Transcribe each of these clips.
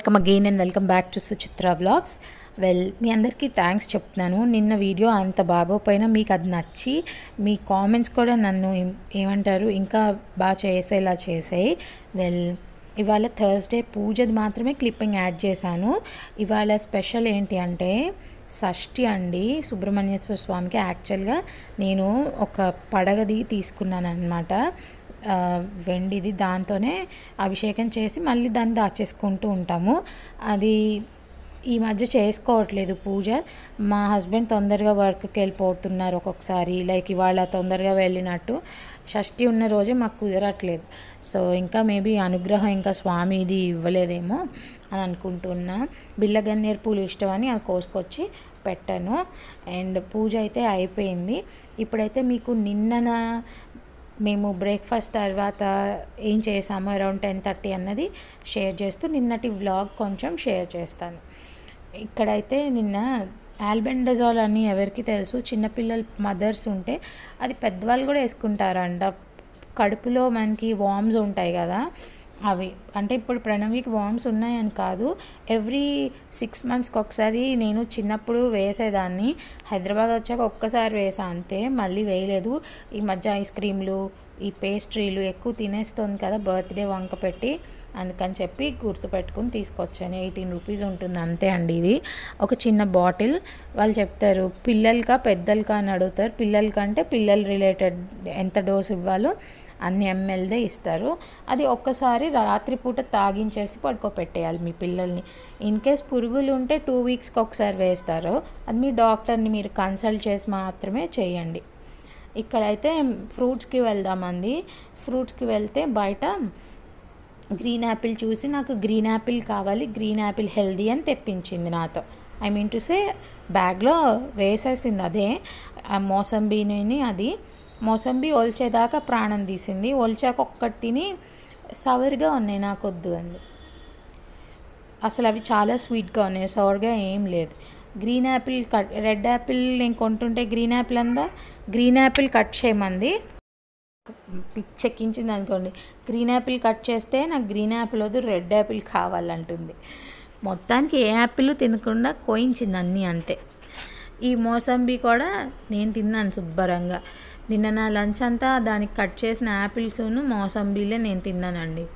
Welcome again and welcome back to Suchitra vlogs well మీ అందరికీ thanks చెప్తున్నాను నిన్న వీడియో అంత బాగోపోయినా మీకు అది నచ్చి మీ కామెంట్స్ కూడా నన్ను ఏం- ఏమంటారు ఇంకా బాగా చేసేలా చేసాయి వెల్ ఇవాళ థర్స్డే పూజది మాత్రమే క్లిప్పింగ్ యాడ్ చేశాను ఇవాళ స్పెషల్ ఏంటి అంటే షష్ఠి అండి సుబ్రహ్మణ్యేశ్వర స్వామికి యాక్చువల్గా నేను ఒక పడగది తీసుకున్నాను అనమాట వెండిది దాంతోనే అభిషేకం చేసి మళ్ళీ దాన్ని దాచేసుకుంటూ ఉంటాము అది ఈ మధ్య చేసుకోవట్లేదు పూజ మా హస్బెండ్ తొందరగా వర్క్కి వెళ్ళిపోతున్నారు ఒక్కొక్కసారి లైక్ ఇవాళ తొందరగా వెళ్ళినట్టు షష్ఠి ఉన్న రోజే మాకు కుదరట్లేదు సో ఇంకా మేబీ అనుగ్రహం ఇంకా స్వామి ఇది ఇవ్వలేదేమో అని అనుకుంటున్నా బిల్లగన్నేరు పూలు ఇష్టమని అది కోసుకొచ్చి పెట్టాను అండ్ పూజ అయితే అయిపోయింది ఇప్పుడైతే మీకు నిన్నన మేము బ్రేక్ఫాస్ట్ తర్వాత ఏం చేసామో అరౌండ్ టెన్ థర్టీ అన్నది షేర్ చేస్తూ నిన్నటి వ్లాగ్ కొంచెం షేర్ చేస్తాను ఇక్కడైతే నిన్న ఆల్బెండజాల్ అని ఎవరికి తెలుసు చిన్నపిల్లల మదర్స్ ఉంటే అది పెద్దవాళ్ళు కూడా వేసుకుంటారంట కడుపులో మనకి వామ్స్ ఉంటాయి కదా అవి అంటే ఇప్పుడు ప్రణవికి వామ్స్ ఉన్నాయని కాదు ఎవ్రీ సిక్స్ మంత్స్కి ఒకసారి నేను చిన్నప్పుడు వేసేదాన్ని హైదరాబాద్ వచ్చాక ఒక్కసారి వేసా అంతే మళ్ళీ వేయలేదు ఈ మధ్య ఐస్ క్రీమ్లు ఈ పేస్ట్రీలు ఎక్కువ తినేస్తుంది కదా బర్త్డే వంక పెట్టి అందుకని చెప్పి గుర్తుపెట్టుకుని తీసుకొచ్చాను ఎయిటీన్ రూపీస్ ఉంటుంది అంతే అండి ఇది ఒక చిన్న బాటిల్ వాళ్ళు చెప్తారు పిల్లలకా పెద్దలకా అని అడుగుతారు పిల్లలకంటే పిల్లల రిలేటెడ్ ఎంత డోస్ ఇవ్వాలో అన్ని ఎంఎల్దే ఇస్తారు అది ఒక్కసారి రాత్రిపూట తాగించేసి పడుకోపెట్టేయాలి మీ పిల్లల్ని ఇన్ కేస్ పురుగులు ఉంటే టూ వీక్స్కి ఒకసారి వేస్తారు అది మీ డాక్టర్ని మీరు కన్సల్ట్ చేసి మాత్రమే చేయండి ఇక్కడైతే ఫ్రూట్స్కి వెళ్దామండి ఫ్రూట్స్కి వెళ్తే బయట గ్రీన్ యాపిల్ చూసి నాకు గ్రీన్ యాపిల్ కావాలి గ్రీన్ యాపిల్ హెల్దీ అని తెప్పించింది నాతో ఐ మీన్ టు సే బ్యాగ్లో వేసేసింది అదే ఆ మోసంబీని అది మోసంబి ఒలిచేదాకా ప్రాణం తీసింది ఒలిచాక ఒక్కటి తిని సవర్గా ఉన్నాయి నాకు వద్దు అంది అసలు అవి చాలా స్వీట్గా ఉన్నాయి సవర్గా ఏం లేదు green apple cut red apple నేను కొంటుంటే గ్రీన్ యాపిల్ అందా గ్రీన్ యాపిల్ కట్ చేయమంది పిచ్చెక్కించింది అనుకోండి గ్రీన్ యాపిల్ కట్ చేస్తే నాకు గ్రీన్ యాపిల్ వద్దు రెడ్ యాపిల్ కావాలంటుంది మొత్తానికి ఏ యాపిల్ తినకుండా కోయించింది అన్నీ అంతే ఈ మోసంబి కూడా నేను తిన్నాను శుభ్రంగా నిన్న నా లంచ్ అంతా దానికి కట్ చేసిన యాపిల్స్ను మోసంబీలే నేను తిన్నానండి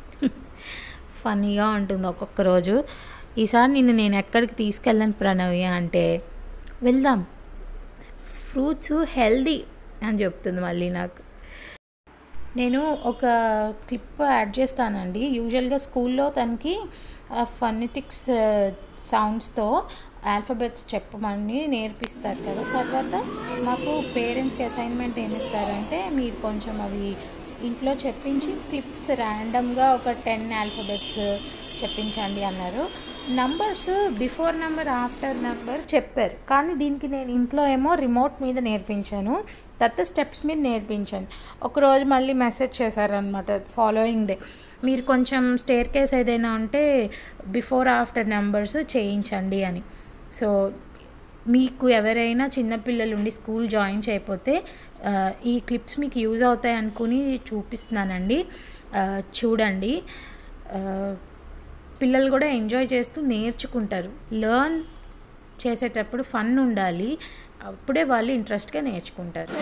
ఫన్నీగా ఉంటుంది ఒక్కొక్క రోజు ఈసారి నిన్ను నేను ఎక్కడికి తీసుకెళ్ళను ప్రణవి అంటే వెళ్దాం ఫ్రూట్స్ హెల్దీ అని చెప్తుంది మళ్ళీ నాకు నేను ఒక క్లిప్ యాడ్ చేస్తానండి యూజువల్గా స్కూల్లో తనకి ఫనిటిక్స్ సౌండ్స్తో ఆల్ఫబెట్స్ చెప్పమని నేర్పిస్తారు కదా తర్వాత మాకు పేరెంట్స్కి అసైన్మెంట్ ఏమి ఇస్తారంటే మీరు కొంచెం అవి ఇంట్లో చెప్పించి క్లిప్స్ ర్యాండమ్గా ఒక టెన్ ఆల్ఫబెట్స్ చెప్పించండి అన్నారు numbers before number after number చెప్పారు కానీ దీనికి నేను ఇంట్లో ఏమో రిమోట్ మీద నేర్పించాను తర్వాత స్టెప్స్ మీద నేర్పించాను ఒకరోజు మళ్ళీ మెసేజ్ చేశారనమాట ఫాలోయింగ్ డే మీరు కొంచెం స్టేర్ కేస్ ఏదైనా ఉంటే బిఫోర్ ఆఫ్టర్ నెంబర్స్ చేయించండి అని సో మీకు ఎవరైనా చిన్నపిల్లలు ఉండి స్కూల్ జాయిన్ చేయకపోతే ఆ, ఈ క్లిప్స్ మీకు యూజ్ అవుతాయి అనుకుని చూపిస్తున్నానండి ఆ, చూడండి ఆ, పిల్లలు కూడా ఎంజాయ్ చేస్తూ నేర్చుకుంటారు లర్న్ చేసేటప్పుడు ఫన్ ఉండాలి అప్పుడే వాళ్ళు ఇంట్రెస్ట్గా నేర్చుకుంటారు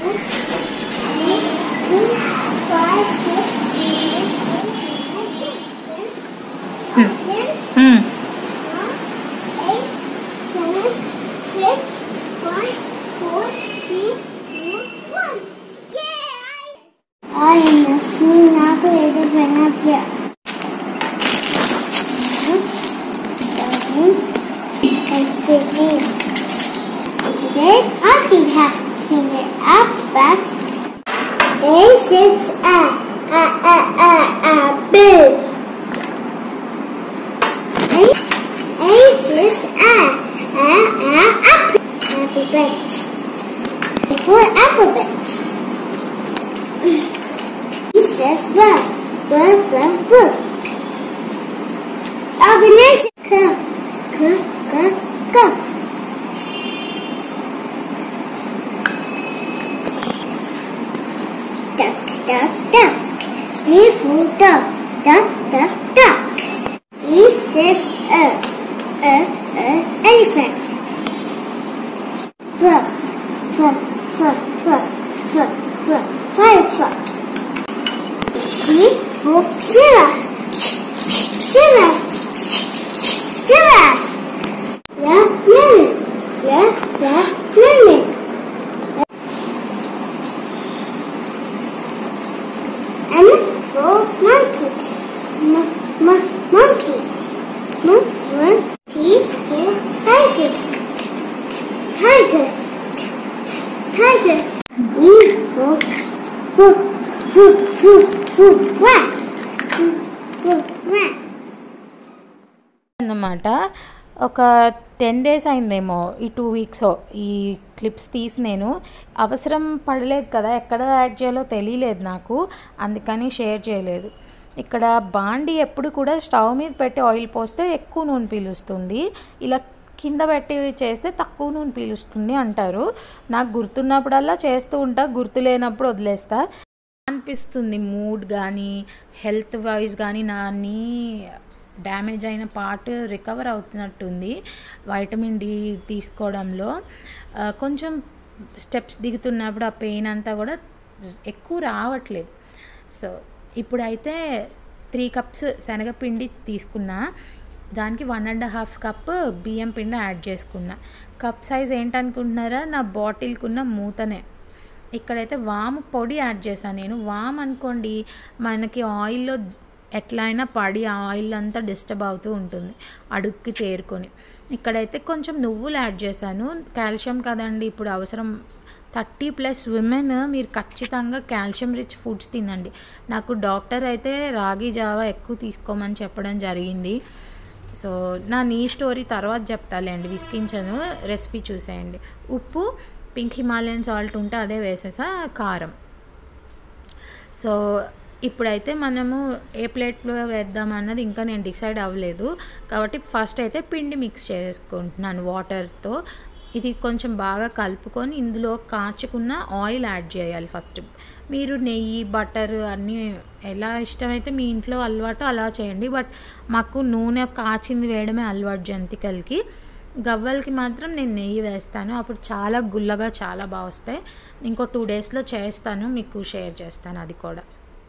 నాకు ఏదో జనాభ్య Then I can have him up back. A sits a a a a a boo. A A sits a a a apple. Alphabet. For alphabet. He says book, book, book, book. Organize. Come, come, come, come. duck, duck, duck. He flew duck, duck, duck, duck. He says elephant. F, f, f, f, f, f, fire truck. G for giraffe. Giraffe. Giraffe. Yeah, lemon. Yeah, yeah, lemon. M for monkey. M, m, monkey. M, m, T for tiger. Tiger. Tiger. E for f, f, f, f, rat. F, f, rat. అన్నమాట ఒక ten days అయిందేమో ఈ two weeks ఈ clips తీసి నేను అవసరం పడలేదు కదా ఎక్కడ యాడ్ చేయాలో తెలియలేదు నాకు అందుకని షేర్ చేయలేదు ఇక్కడ బాండి ఎప్పుడు కూడా స్టవ్ మీద పెట్టి ఆయిల్ పోస్తే ఎక్కువ నూనె పీలుస్తుంది ఇలా కింద పెట్టి చేస్తే తక్కువ నూనె పీలుస్తుంది అంటారు నాకు గుర్తున్నప్పుడల్లా చేస్తూ ఉంటా గుర్తు లేనప్పుడు వదిలేస్తా అనిపిస్తుంది మూడ్ కానీ హెల్త్ వైజ్ కానీ నా నీ డ్యామేజ్ అయిన పార్ట్ రికవర్ అవుతున్నట్టుంది వైటమిన్ డి తీసుకోవడంలో ఆ, కొంచెం స్టెప్స్ దిగుతున్నప్పుడు ఆ పెయిన్ అంతా కూడా ఎక్కువ రావట్లేదు సో ఇప్పుడైతే త్రీ కప్స్ శనగపిండి తీసుకున్నా దానికి వన్ అండ్ హాఫ్ కప్ బియ్యం పిండి యాడ్ చేసుకున్నా కప్ సైజ్ ఏంటనుకుంటున్నారా నా బాటిల్కున్న మూతనే ఇక్కడైతే వాము పొడి యాడ్ చేశాను నేను వామ్ అనుకోండి మనకి ఆయిల్లో ఎట్లా అయినా పడి ఆ ఆయిల్ అంతా డిస్టర్బ్ అవుతూ ఉంటుంది అడుక్కి తేరుకొని ఇక్కడైతే కొంచెం నువ్వులు యాడ్ చేశాను కాల్షియం కదండి ఇప్పుడు అవసరం థర్టీ ప్లస్ విమెన్ మీరు ఖచ్చితంగా కాల్షియం రిచ్ ఫుడ్స్ తినండి నాకు డాక్టర్ అయితే రాగి జావా ఎక్కువ తీసుకోమని చెప్పడం జరిగింది సో నా నీ స్టోరీ తర్వాత చెప్తాలేండి విసికించను రెసిపీ చూసేయండి ఉప్పు పింక్ హిమాలయన్ సాల్ట్ ఉంటే అదే వేసేసా కారం సో ఇప్పుడైతే మనము ఏ ప్లేట్లో వేద్దాం అన్నది ఇంకా నేను డిసైడ్ అవ్వలేదు కాబట్టి ఫస్ట్ అయితే పిండి మిక్స్ చేసుకుంటున్నాను వాటర్తో ఇది కొంచెం బాగా కలుపుకొని ఇందులో కాచుకున్న ఆయిల్ యాడ్ చేయాలి ఫస్ట్ మీరు నెయ్యి బటర్ అన్నీ ఎలా ఇష్టమైతే మీ ఇంట్లో అలవాటు అలా చేయండి బట్ మాకు నూనె కాచింది వేయడమే అలవాటు జంతికలకి గవ్వలకి మాత్రం నేను నెయ్యి వేస్తాను అప్పుడు చాలా గుల్లగా చాలా బాగా వస్తాయి ఇంకో టూ డేస్లో చేస్తాను మీకు షేర్ చేస్తాను అది కూడా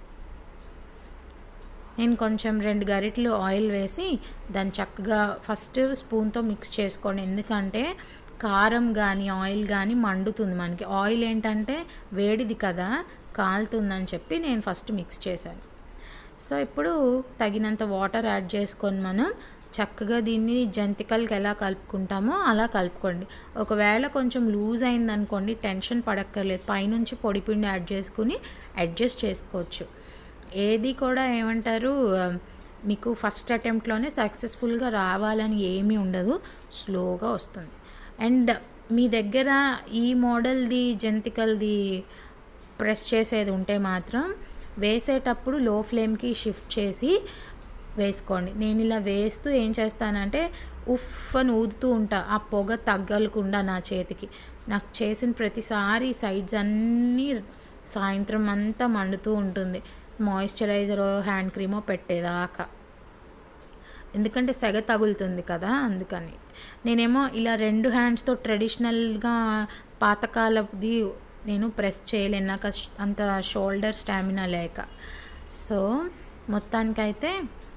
నేను కొంచెం రెండు గరిటెలు ఆయిల్ వేసి దాన్ని చక్కగా ఫస్ట్ స్పూన్తో మిక్స్ చేసుకోండి ఎందుకంటే కారం కానీ ఆయిల్ కానీ మండుతుంది మనకి ఆయిల్ ఏంటంటే వేడిది కదా కాలుతుందని చెప్పి నేను ఫస్ట్ మిక్స్ చేశాను సో ఇప్పుడు తగినంత వాటర్ యాడ్ చేసుకొని మనం చక్కగా దీన్ని జంతికలకి ఎలా కలుపుకుంటామో అలా కలుపుకోండి ఒకవేళ కొంచెం లూజ్ అయిందనుకోండి టెన్షన్ పడక్కర్లేదు పైనుంచి పొడిపిండి యాడ్ చేసుకుని అడ్జస్ట్ చేసుకోవచ్చు ఏది కూడా ఏమంటారు ఆ, మీకు ఫస్ట్ అటెంప్ట్లోనే సక్సెస్ఫుల్గా రావాలని ఏమీ ఉండదు స్లోగా వస్తుంది అండ్ మీ దగ్గర ఈ మోడల్ది జంతికల్ది ప్రెస్ చేసేది ఉంటే మాత్రం వేసేటప్పుడు లో ఫ్లేమ్కి షిఫ్ట్ చేసి వేసుకోండి నేను ఇలా వేస్తూ ఏం చేస్తానంటే ఉఫ్ అని ఊదుతూ ఉంటా ఆ పొగ తగ్గలకుండా నా చేతికి నాకు చేసిన ప్రతిసారి సైడ్స్ అన్నీ సాయంత్రం అంతా మండుతూ ఉంటుంది మాయిశ్చరైజరో హ్యాండ్ క్రీమో పెట్టేదాకా ఎందుకంటే సెగ తగులుతుంది కదా అందుకని నేనేమో ఇలా రెండు హ్యాండ్స్తో ట్రెడిషనల్గా పాతకాలది నేను ప్రెస్ చేయలేను నాకు అస్- అంత షోల్డర్ స్టామినా లేక సో మొత్తానికైతే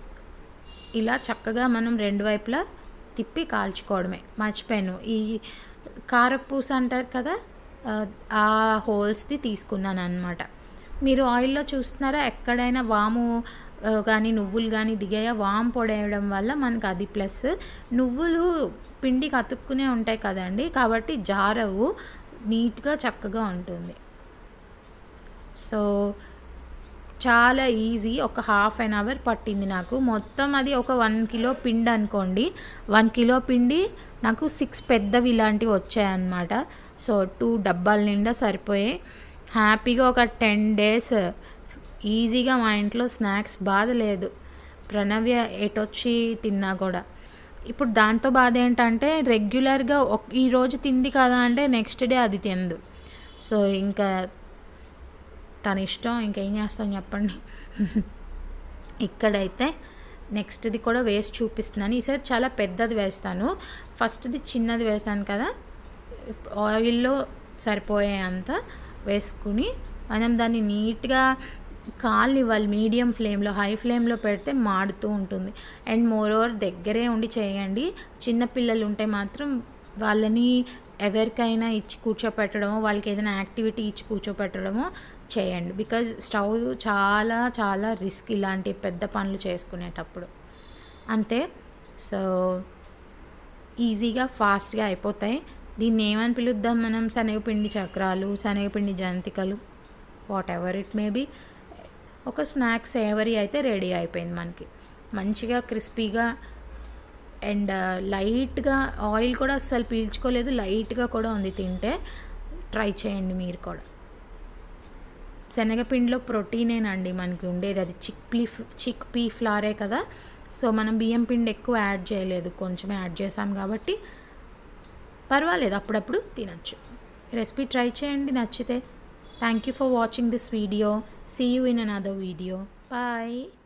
ఇలా చక్కగా మనం రెండు వైపులా తిప్పి కాల్చుకోవడమే మర్చిపోయాను ఈ కారపూస అంటారు కదా ఆ, ఆ హోల్స్ది తీసుకున్నాను అనమాట మీరు ఆయిల్లో చూస్తున్నారా ఎక్కడైనా వాము ఆ, కానీ నువ్వులు కానీ దిగాయా వాము పొడేయడం వల్ల మనకు అది ప్లస్ నువ్వులు పిండికి అతుక్కునే ఉంటాయి కదండి కాబట్టి జారవు నీట్గా చక్కగా ఉంటుంది సో చాలా ఈజీ ఒక హాఫ్ అన్ అవర్ పట్టింది నాకు మొత్తం అది ఒక వన్ కిలో పిండి అనుకోండి వన్ కిలో పిండి నాకు సిక్స్ పెద్దవి ఇలాంటివి వచ్చాయన్నమాట సో టూ డబ్బాల నిండా సరిపోయాయి హ్యాపీగా ఒక టెన్ డేస్ ఈజీగా మా ఇంట్లో స్నాక్స్ బాధ లేదు ప్రణవ్య ఎటొచ్చి తిన్నా కూడా ఇప్పుడు దాంతో బాధ ఏంటంటే రెగ్యులర్గా ఒక ఈరోజు తింది కదా అంటే నెక్స్ట్ డే అది తిందు సో ఇంకా తన ఇష్టం ఇంకేం చేస్తాం చెప్పండి ఇక్కడైతే నెక్స్ట్ది కూడా వేసి చూపిస్తున్నాను ఈసారి చాలా పెద్దది వేస్తాను ఫస్ట్ది చిన్నది వేసాను కదా ఆయిల్లో సరిపోయే అంత వేసుకుని మనం దాన్ని నీట్గా కాలనివ్వాలి మీడియం ఫ్లేమ్లో హై ఫ్లేమ్లో పెడితే మాడుతూ ఉంటుంది అండ్ మోర్ ఓవర్ దగ్గరే ఉండి చేయండి చిన్నపిల్లలు ఉంటే మాత్రం వాళ్ళని ఎవరికైనా ఇచ్చి కూర్చోపెట్టడమో వాళ్ళకి ఏదైనా యాక్టివిటీ ఇచ్చి కూర్చోపెట్టడమో చేయండి బికాజ్ స్టవ్ చాలా చాలా రిస్క్ ఇలాంటి పెద్ద పనులు చేసుకునేటప్పుడు అంతే సో ఈజీగా ఫాస్ట్గా అయిపోతాయి దీన్ని ఏమని పిలుద్దాం మనం శనగపిండి చక్రాలు శనగపిండి జంతికలు whatever it may be ఒక స్నాక్ సేవరీ అయితే రెడీ అయిపోయింది మనకి మంచిగా క్రిస్పీగా అండ్ లైట్గా ఆయిల్ కూడా అస్సలు పీల్చుకోలేదు లైట్గా కూడా ఉంది తింటే ట్రై చేయండి మీరు కూడా శనగపిండిలో ప్రోటీనేనండి మనకి ఉండేది అది చిక్ పీ చిక్ పీ ఫ్లారే కదా సో మనం బియ్యం పిండి ఎక్కువ యాడ్ చేయలేదు కొంచెమే యాడ్ చేసాం కాబట్టి పర్వాలేదు అప్పుడప్పుడు తినచ్చు రెసిపీ ట్రై చేయండి నచ్చితే thank you for watching this video see you in another video bye